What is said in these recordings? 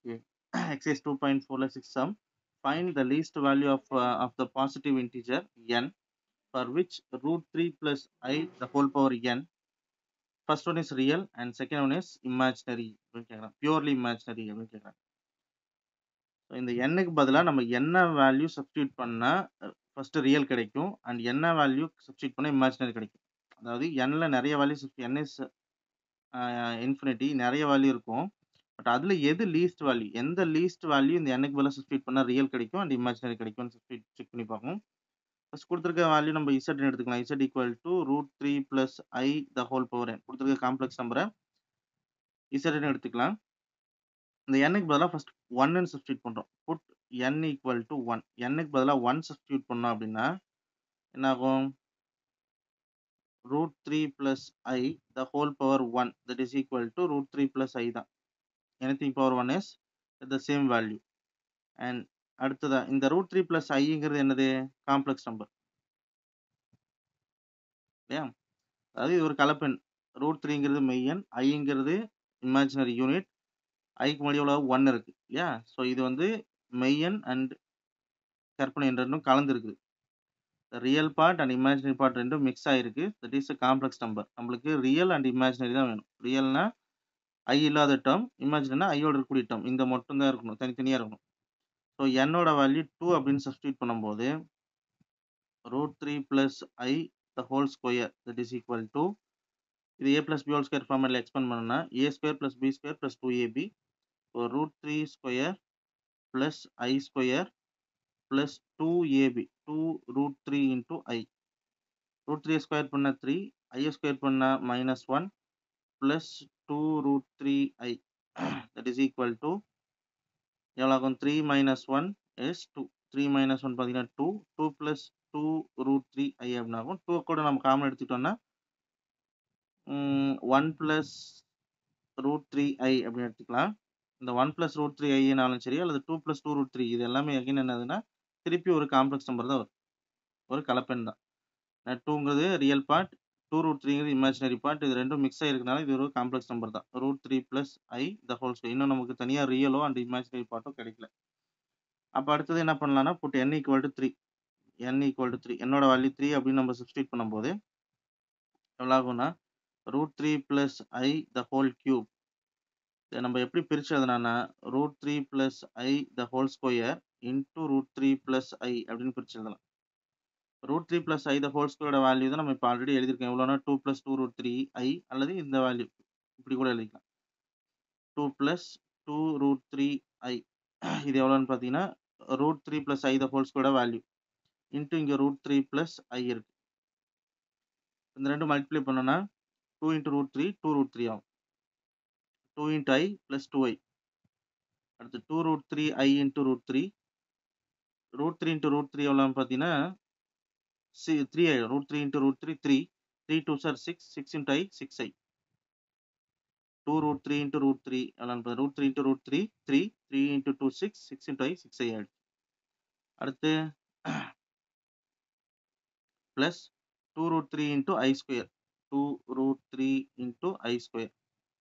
Okay. Exercise 2.4 6 sum. Find the least value of, uh, of the positive integer n for which root 3 plus i the whole power n. First one is real and second one is imaginary. அப்படின்னு கேக்குறான். Purely imaginary அப்படின்னு கேக்குறான். So, இந்த எண்ணுக்கு பதிலாக நம்ம என்ன value substitute பண்ணா ஃபர்ஸ்ட் ரியல் கிடைக்கும் அண்ட் என்ன வேல்யூ சப்ஸ்டியூட் பண்ணா இமேஜினரி கிடைக்கும் அதாவது எண்ணில் நிறைய வேல்யூ என் இஸ் இன்ஃபினிட்டி நிறைய வேல்யூ இருக்கும் பட் அதில் எது லீஸ்ட் வேல்யூ எந்த லீஸ்ட் வேல்யூ இந்த எண்ணுக்கு பதிலாக சப்ஸ்டியூட் பண்ணால் ரியல் கிடைக்கும் அண்ட் இமேஜினரி கிடைக்கும்னு சப்ஸ்டியூட் செக் பண்ணி பார்ப்போம் ஃபர்ஸ்ட் கொடுத்துருக்க வேல்யூ நம்ம இசட் எடுத்துக்கலாம் z equal to root three plus i the whole power n கொடுத்துருக்க காம்ப்ளெக்ஸ் நம்பரை இசட்னு எடுத்துக்கலாம் இந்த எண்ணுக்கு பதிலாக ஃபர்ஸ்ட் ஒன்னு சப்ஸ்டியூட் பண்ணுறோம் put n equal to one எண்ணுக்கு பதிலாக ஒன் சப்ஸ்டியூட் பண்ணோம் அப்படின்னா என்ன ஆகும் root 3 plus i the whole power 1 that is equal to root 3 plus i தான் anything power 1 is the same value and அடுத்ததா இந்த root 3 plus iங்கிறது என்னது காம்ப்ளெக்ஸ் நம்பர் இல்லையா அதாவது இது ஒரு கலப்பெண் ரூட் த்ரீங்கிறது மெய்யன் ஐங்கிறது இமேஜினரி யூனிட் ஐக்கு முன்னாடி எவ்வளோ ஒன் இருக்கு இல்லையா ஸோ இது வந்து மெய்யன் அண்ட் கற்பனை என்ற ரெண்டும் கலந்து இருக்குது real part and imaginary part ரெண்டும் மிக்ஸ் ஆயிருக்கு தட் இஸ் காம்ப்ளெக்ஸ் நம்பர் நம்மளுக்கு ரியல் அண்ட் இமேஜினரி தான் வேணும் ரியல்னா ஐ இல்லாத டேர்ம் இமேஜினா ஐயோட இருக்கக்கூடிய டேர்ம் இந்த மட்டும் தான் இருக்கணும் தனித்தனியாக இருக்கணும் ஸோ என்னோட வேல்யூ டூ அப்படின்னு சப்ஸ்டியூட் பண்ணும்போது root three plus i the whole square that is equal to இது a plus b whole square ஃபார்மில் எக்ஸ்பெண்ட் பண்ணோம்னா a square plus b square plus two ab so root three square plus i square plus 2ab 2 root 3 into i root 3 square பண்ண 3 i square பண்ண minus 1 plus 2 root 3 i that is equal to எவ்வளோ ஆகும் 3 minus 1 is 2 3 minus 1 பார்த்தீங்கன்னா 2 2 plus 2 root 3 i அப்படின்னு ஆகும் 2 கூட நம்ம common எடுத்துக்கிட்டோம்னா 1 plus root 3 i அப்படின்னு எடுத்துக்கலாம் இந்த 1 plus root 3 i நாலும் சரி அல்லது 2 plus 2 root 3 இது எல்லாமே அகைன் என்னதுன்னா திருப்பி ஒரு காம்ப்ளெக்ஸ் நம்பர் தான் வரும் ஒரு கலப்பெண் தான் டூங்கிறது ரியல் பார்ட் டூ ரூட் த்ரீங்கிறது இமேஜினரி பார்ட் இது ரெண்டும் மிக்ஸ் ஆகிருக்கனால இது ஒரு காம்ப்ளெக்ஸ் நம்பர் தான் root three plus i the whole square இன்னும் நமக்கு தனியாக ரியலோ அண்ட் இமேஜினரி பார்ட்டோ கிடைக்கல அப்போ அடுத்தது என்ன பண்ணலாம்னா put n equal to three n equal to three என்னோட வேல்யூ த்ரீ அப்படின்னு நம்ம சப்ஸ்டியூட் பண்ணும்போது எவ்வளோ ஆகும்னா root three plus i the whole cube நம்ம எப்படி பிரிச்சதுனா root three plus i the whole square into root three plus i அப்படின்னு பிரிச்சு எழுதலாம் root three plus i the whole ஸ்கொயரோட வேல்யூ தான் நம்ம இப்போ ஆல்ரெடி எழுதியிருக்கோம் எவ்வளோனா two plus two root three i அல்லது இந்த வேல்யூ இப்படி கூட எழுதிக்கலாம் two plus two root three i இது எவ்வளோன்னு பார்த்தீங்கன்னா root three plus i the whole ஸ்கொயரோட வேல்யூ இன்ட்டு இங்கே ரூட் த்ரீ ப்ளஸ் ஐ இருக்கு இந்த ரெண்டு மல்டிப்ளை பண்ணோன்னா two into root three two root three ஆகும் two into i plus two i அடுத்து two root three i into root three root three into root three எவ்வளோன்னு பார்த்தீங்கன்னா சி த்ரீ ஆயிடும் root three into root three three three two sir six six into i six i two root three into root three எவ்வளோன்னு root three into root three three three into two six six into i six i ஆயிடுச்சு அடுத்து plus two root three into i square two root three into i square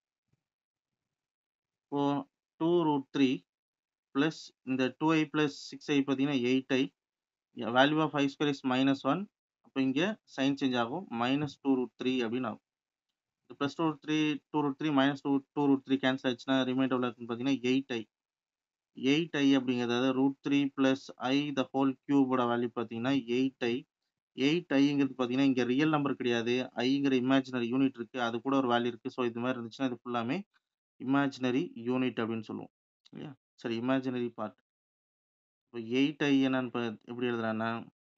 இப்போ two root three plus இந்த two i plus six i பார்த்தீங்கன்னா eight i value of i square is minus one அப்போ இங்கே sign change ஆகும் minus two root three அப்படின்னு ஆகும் plus two root three two root three minus two two root three cancel ஆச்சுன்னா remainder இருக்குன்னு பார்த்தீங்கன்னா eight i eight i அப்படிங்கிறது root three plus i the whole கியூபோட வேல்யூ பார்த்தீங்கன்னா eight i eight ஐங்கிறது பார்த்தீங்கன்னா இங்கே ரியல் நம்பர் கிடையாது ஐங்கிற இமேஜினரி யூனிட் இருக்குது அது கூட ஒரு வேல்யூ இருக்குது ஸோ இது மாதிரி இருந்துச்சுன்னா இது ஃபுல்லாமே இமேஜினரி யூனிட் அப்படின்னு சொல்லுவோம் இல்லையா சரி இமேஜினரி பார்ட் இப்போ எயிட் ஐ என்னன்னு எப்படி எழுதுறான்னா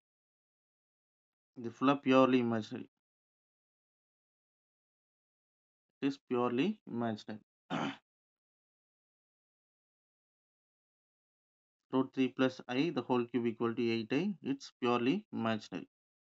இது ஃபுல்லாக purely imaginary it is purely imaginary root 3 plus i the whole cube equal to 8i it's purely imaginary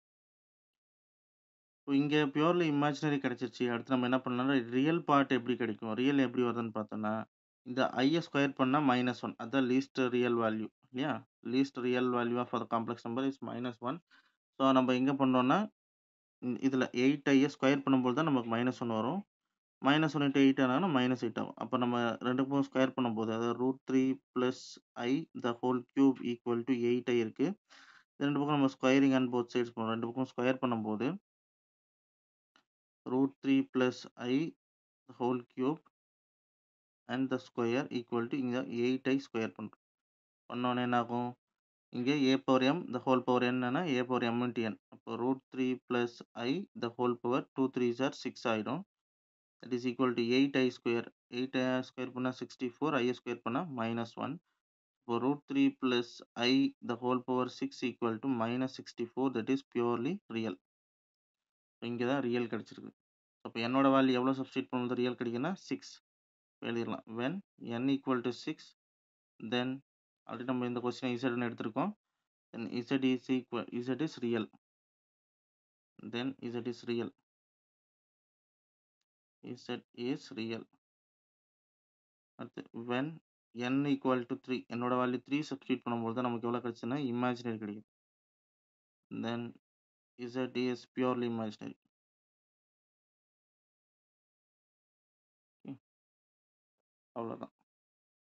இப்போ இங்கே பியூர்லி இமேஜினரி கிடைச்சிருச்சு அடுத்து நம்ம என்ன பண்ணலாம்னா ரியல் பார்ட் எப்படி கிடைக்கும் ரியல் எப்படி வருதுன்னு பார்த்தோம்னா இந்த ஐயை ஸ்கொயர் பண்ணால் மைனஸ் ஒன் அதான் லீஸ்ட் ரியல் வேல்யூ இல்லையா லீஸ்ட் ரியல் வேல்யூ ஆஃப் அது complex number is minus one so நம்ம எங்கே பண்ணோம்னா இதில் எயிட் ஐயை ஸ்கொயர் பண்ணும்போது தான் நமக்கு மைனஸ் ஒன் வரும் மைனஸ் ஒன் இன்ட்டு எயிட் ஆனாலும் மைனஸ் எயிட் ஆகும் அப்போ நம்ம ரெண்டு பக்கம் ஸ்கொயர் பண்ணும்போது அதாவது root three plus i the whole cube equal to eight i இருக்கு ரெண்டு பக்கம் நம்ம ஸ்கொயரிங் அண்ட் போத் சைட்ஸ் பண்ணுவோம் ரெண்டு பக்கம் ஸ்கொயர் பண்ணும்போது root three plus i whole cube and the square equal to இங்கே எயிட் ஐ ஸ்கொயர் பண்ணுறோம் பண்ணோன்னே என்ன ஆகும் இங்கே a power m the whole power என்னன்னா a power m into n அப்போ root three plus i the whole power two three sir six ஆகிடும் that is equal to eight i square eight i square பண்ணால் sixty four i square பண்ணால் minus one இப்போ root three plus i the whole power six equal to minus sixty four that is purely real இங்கே தான் real கிடச்சிருக்கு அப்போ என்னோட value எவ்வளோ substitute பண்ணும்போது ரியல் கிடைக்குன்னா சிக்ஸ் எழுதிடலாம் when n equal to six then already நம்ம இந்த கொஸ்டின் இசட்னு எடுத்திருக்கோம் then z is equal z is real then z is real z is real அடுத்து when n equal to three என்னோட வேல்யூ த்ரீ சப்ஸ்டியூட் பண்ணும்போது தான் நமக்கு எவ்வளோ கிடச்சுன்னா இமேஜினரி கிடைக்கும் then z is purely imaginary அவ்வளோதான்